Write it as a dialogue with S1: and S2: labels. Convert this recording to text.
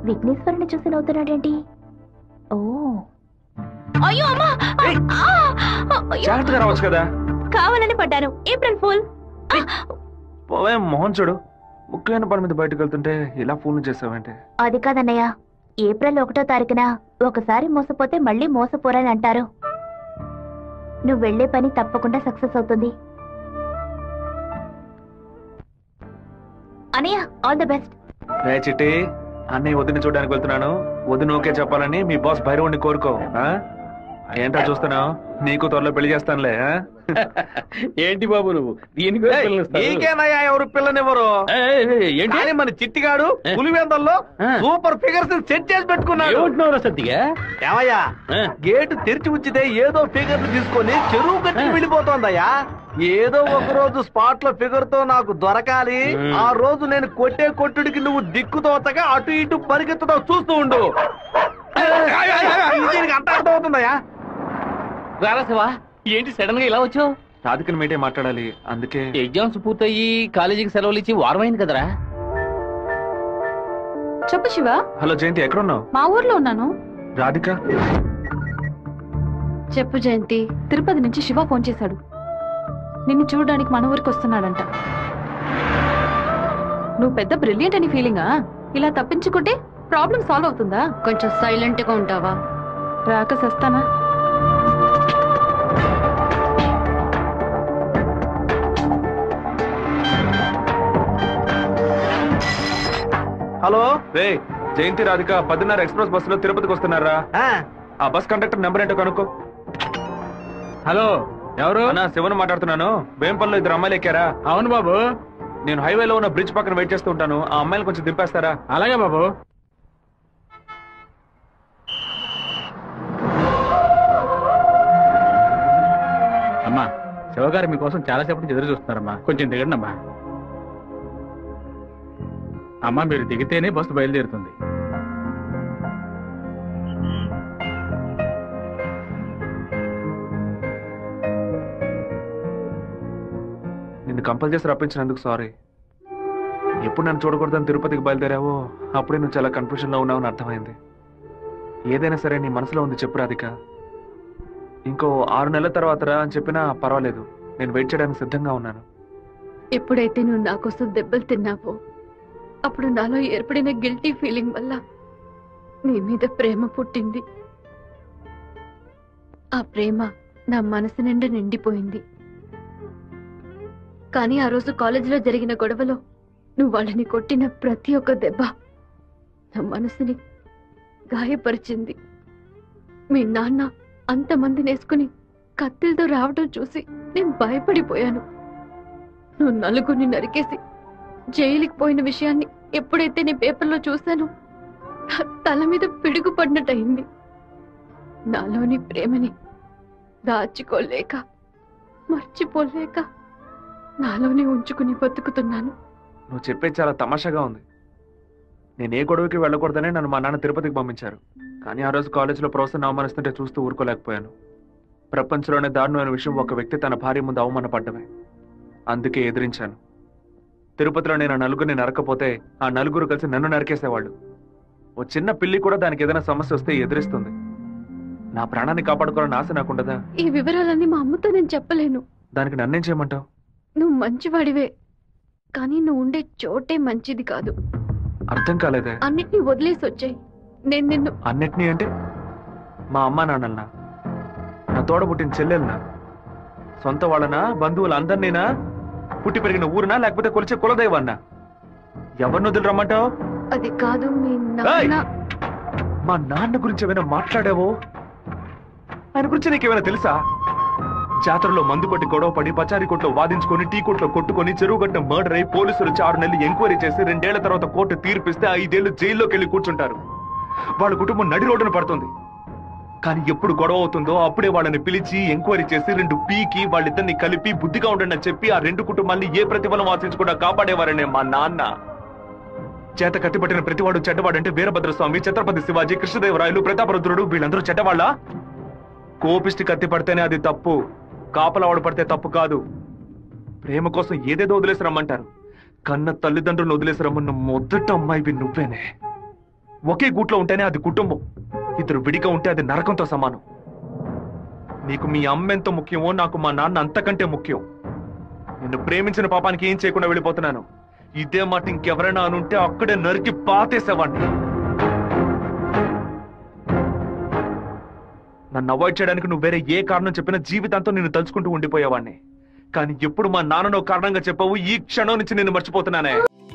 S1: విఘ్నేశ్వరుని చూసి నవ్వుతున్నాడేంటి ఓ అయ్యో అమ్మా
S2: ఏయ్!
S1: ఆ! అయ్యో!
S2: జాగ్రత్తగా రావచ్చు కదా
S1: కావాలని పడ్డాను ఏప్రిల్ ఫుల్
S2: పోవే మొహం చూడు ముఖ్యమైన పని మీద బయటకు వెళ్తుంటే ఇలా ఫోన్ చేసావంటే
S1: అది కాదన్నయ్య ఏప్రిల్ ఒకటో తారీఖున ఒకసారి మోసపోతే మళ్ళీ మోసపోరని అంటారు నువ్వు వెళ్లే పని తప్పకుండా సక్సెస్ అవుతుంది అనయ్య ఆల్ ద బెస్ట్
S2: రే చిట్టి అన్నయ్య వదిన చూడడానికి వెళ్తున్నాను వదిన ఓకే చెప్పాలని మీ బాస్ భైరవుని కోరుకో ఆ? ఏంటో చూస్తున్నావు నీకు త్వరలో పెళ్లి చేస్తానులే ఆ?
S3: ఏంటి బాబు నువ్వు దీనికి
S4: ఏయ్, నీకేనయ్యా ఎవరు పిల్లనివ్వరు
S3: ఏంటి
S4: కానీ మన చిట్టిగాడు పులివెందల్లో
S3: ఆ.
S4: సూపర్ ఫిగర్స్ సెట్ చేసి పెట్టుకున్నాడు
S3: ఏమంటున్నావు సత్తిగా
S4: ఏమయ్యా
S3: ఆ.
S4: గేటు తెరిచి ఉంచితే ఏదో ఫిగర్ తీసుకొని చెరువు కట్టి వెళ్ళిపోతోందయ్యా ఏదో ఒక రోజు స్పాట్ లో ఫిగర్ తో నాకు దొరకాలి
S3: మ్.
S4: ఆ రోజు నేను కొట్టే కొట్టుడికి నువ్వు దిక్కుతోతగా అటు ఇటు పరిగెత్తుతో చూస్తూ ఉండు ఇది దీనికి అంత అర్థమవుతుందయ్యా
S3: రారా శివా ఏంటి సడన్ గా ఇలా వచ్చావు
S2: రాధికని మీటే మాట్లాడాలి అందుకే
S3: ఎగ్జామ్స్ పూర్తయ్యి కాలేజీకి సెలవులు ఇచ్చి వారం అయింది కదరా
S5: చెప్పు శివ
S2: హలో జయంతి ఎక్కడున్నావు
S5: మా ఊర్లో ఉన్నాను
S2: రాధిక
S5: చెప్పు జయంతి తిరుపతి నుంచి శివ ఫోన్ చేశాడు నిన్ను చూడడానికి మన ఊరికి వస్తున్నాడంట నువ్వు పెద్ద బ్రిలియంట్ అని ఫీలింగా ఇలా తప్పించుకుంటే ప్రాబ్లం సాల్వ్ అవుతుందా
S6: కొంచెం సైలెంట్ గా ఉంటావా
S5: రాక సస్తానా
S4: హలో
S2: రే జయంతి రాధిక పదిన్నర ఎక్స్ప్రెస్ బస్సులో తిరుపతికి వస్తున్నారా
S4: ఆ,
S2: ఆ బస్ కండక్టర్ నెంబర్ ఏంటో కనుక్కో
S3: హలో ఎవరు
S2: అన్నా శివన్ మాట్లాడుతున్నాను వేంపల్లో ఇద్దరు అమ్మాయిలు ఎక్కారా
S3: అవును బాబు
S2: నేను హైవేలో ఉన్న బ్రిడ్జ్ పక్కన వెయిట్ చేస్తూ ఉంటాను ఆ అమ్మాయిలు కొంచెం దింపేస్తారా
S3: అలాగే బాబు అమ్మా శివగారు మీకోసం చాలాసేపు నుంచి ఎదురు చూస్తున్నారమ్మా కొంచెం దిగండి అమ్మా అమ్మా మీరు దిగితేనే బస్సు బయలుదేరుతుంది
S2: నిన్ను కంపల్ చేసి రప్పించినందుకు సారీ ఎప్పుడు నన్ను చూడకూడదని తిరుపతికి బయలుదేరావో అప్పుడే నువ్వు చాలా కన్ఫ్యూజన్ లో ఉన్నావని అర్థమైంది ఏదైనా సరే నీ మనసులో ఉంది చెప్పు రాధిక ఇంకో ఆరు నెలల తర్వాత రా అని చెప్పినా పర్వాలేదు నేను వెయిట్ చేయడానికి సిద్ధంగా ఉన్నాను
S6: ఎప్పుడైతే నువ్వు నా కోసం దెబ్బలు తిన్నావో అప్పుడు నాలో ఏర్పడిన గిల్టీ ఫీలింగ్ వల్ల నీ మీద ప్రేమ పుట్టింది ఆ ప్రేమ నా మనసు నిండా నిండిపోయింది కానీ ఆ రోజు కాలేజీలో జరిగిన గొడవలో నువ్వు వాళ్ళని కొట్టిన ప్రతి ఒక్క దెబ్బ నా మనసుని గాయపరిచింది మీ నాన్న అంతమంది నేసుకుని కత్తిలతో రావడం చూసి నేను భయపడిపోయాను నువ్వు నలుగురిని నరికేసి జైలుకి పోయిన విషయాన్ని ఎప్పుడైతే నీ పేపర్లో చూశానో నా తల మీద పిడుగు పడినట్టయింది నాలోని ప్రేమని దాచుకోలేక మర్చిపోలేక నాలోనే ఉంచుకుని బతుకుతున్నాను
S2: నువ్వు చెప్పేది చాలా తమాషాగా ఉంది నేను ఏ గొడవకి వెళ్ళకూడదని నన్ను మా నాన్న తిరుపతికి పంపించారు కానీ ఆ రోజు కాలేజీలో ప్రొఫెసర్ అవమానిస్తుంటే చూస్తూ ఊరుకోలేకపోయాను ప్రపంచంలోనే దారుణమైన విషయం ఒక వ్యక్తి తన భార్య ముందు అవమానపడ్డమే అందుకే ఎదిరించాను తిరుపతిలో నేను ఆ నలుగురిని నరకపోతే ఆ నలుగురు కలిసి నన్ను నరికేసేవాళ్ళు ఓ చిన్న పిల్లి కూడా దానికి ఏదైనా సమస్య వస్తే ఎదిరిస్తుంది నా ప్రాణాన్ని కాపాడుకోవాలని ఆశ నాకుండదా
S6: ఈ వివరాలన్నీ మా అమ్మతో నేను చెప్పలేను
S2: దానికి నన్నేం చేయమంటావు
S6: నువ్వు మంచివాడివే కానీ నువ్వు ఉండే చోటే మంచిది కాదు
S2: అర్థం కాలేదే
S6: అన్నిటినీ వదిలేసి వచ్చాయి నేను నిన్ను
S2: అన్నిటినీ అంటే మా అమ్మా నాన్నలనా నా తోడ పుట్టిన చెల్లెలనా సొంత వాళ్ళనా బంధువులు అందరినీనా పుట్టి పెరిగిన ఊరునా లేకపోతే కొలిచే కులదైవన్నా ఎవరిని వదిలి రమ్మంటావు
S6: అది కాదు మీ నాన్న
S2: మా నాన్న గురించి ఏమైనా మాట్లాడావో ఆయన గురించి నీకేమైనా తెలుసా జాతరలో మందు కొట్టి గొడవ పడి పచారీ కొట్లో వాదించుకొని టీ కొట్లో కొట్టుకొని చెరువు గట్టిన మర్డర్ అయి పోలీసులు వచ్చి ఆరు నెలలు ఎంక్వైరీ చేసి రెండేళ్ల తర్వాత కోర్టు తీర్పిస్తే ఐదేళ్లు జైల్లోకి వెళ్ళి కూర్చుంటారు వాళ్ళ కుటుంబం నడి రోడ్డున పడుతుంది కానీ ఎప్పుడు గొడవ అవుతుందో అప్పుడే వాళ్ళని పిలిచి ఎంక్వైరీ చేసి రెండు పీకి వాళ్ళిద్దరిని కలిపి బుద్ధిగా ఉండండి అని చెప్పి ఆ రెండు కుటుంబాన్ని ఏ ప్రతిఫలం ఆశించకుండా కాపాడేవారనే మా నాన్న చేత కట్టిపట్టిన ప్రతివాడు చెడ్డవాడంటే వీరభద్ర స్వామి ఛత్రపతి శివాజీ కృష్ణదేవరాయలు ప్రతాపరుద్రుడు వీళ్ళందరూ చెడ్డవాళ్ళ కోపిష్టి కత్తి పడితేనే అది తప్పు కాపలవాడు పడితే తప్పు కాదు ప్రేమ కోసం ఏదేదో వదిలేసి రమ్మంటారు కన్న తల్లిదండ్రులను వదిలేసి రమ్మన్న మొదట అమ్మాయివి నువ్వేనే ఒకే గూట్లో ఉంటేనే అది కుటుంబం ఇద్దరు విడిగా ఉంటే అది నరకంతో సమానం నీకు మీ అమ్మ ఎంత ముఖ్యమో నాకు మా నాన్న అంతకంటే ముఖ్యం నిన్ను ప్రేమించిన పాపానికి ఏం చేయకుండా వెళ్ళిపోతున్నాను ఇదే మాట ఇంకెవరైనా అనుంటే అక్కడే నరికి పాతేసేవాడిని నన్ను అవాయిడ్ చేయడానికి నువ్వు వేరే ఏ కారణం చెప్పినా జీవితాంతం నిన్ను తలుచుకుంటూ ఉండిపోయేవాడిని కానీ ఎప్పుడు మా నాన్ననో కారణంగా చెప్పావు ఈ క్షణం నుంచి నేను మర్చిపోతున్నానే